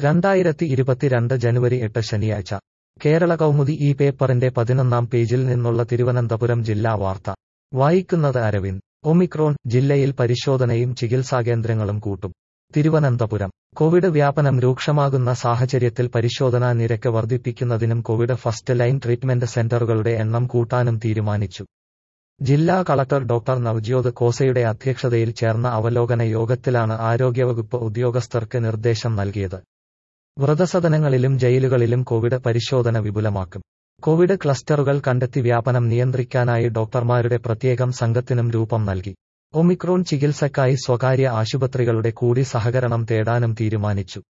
രണ്ടായിരത്തി ഇരുപത്തിരണ്ട് ജനുവരി എട്ട് ശനിയാഴ്ച കേരള കൗമുദി ഈ പേപ്പറിന്റെ പതിനൊന്നാം പേജിൽ നിന്നുള്ള തിരുവനന്തപുരം ജില്ലാ വാർത്ത വായിക്കുന്നത് അരവിന്ദ് ഒമിക്രോൺ ജില്ലയിൽ പരിശോധനയും ചികിത്സാകേന്ദ്രങ്ങളും കൂട്ടും തിരുവനന്തപുരം കോവിഡ് വ്യാപനം രൂക്ഷമാകുന്ന സാഹചര്യത്തിൽ പരിശോധനാ നിരക്ക് വർദ്ധിപ്പിക്കുന്നതിനും കോവിഡ് ഫസ്റ്റ് ലൈൻ ട്രീറ്റ്മെന്റ് സെന്ററുകളുടെ എണ്ണം കൂട്ടാനും തീരുമാനിച്ചു ജില്ലാ കളക്ടർ ഡോക്ടർ നവ്ജ്യോത് കോസയുടെ അധ്യക്ഷതയിൽ ചേർന്ന അവലോകന യോഗത്തിലാണ് ആരോഗ്യവകുപ്പ് ഉദ്യോഗസ്ഥർക്ക് നിർദ്ദേശം നൽകിയത് വൃതസദനങ്ങളിലും ജയിലുകളിലും കോവിഡ് പരിശോധന വിപുലമാക്കും കോവിഡ് ക്ലസ്റ്ററുകൾ കണ്ടെത്തി വ്യാപനം നിയന്ത്രിക്കാനായി ഡോക്ടർമാരുടെ പ്രത്യേകം സംഘത്തിനും രൂപം നൽകി ഒമിക്രോൺ ചികിത്സക്കായി സ്വകാര്യ ആശുപത്രികളുടെ കൂടി സഹകരണം തേടാനും തീരുമാനിച്ചു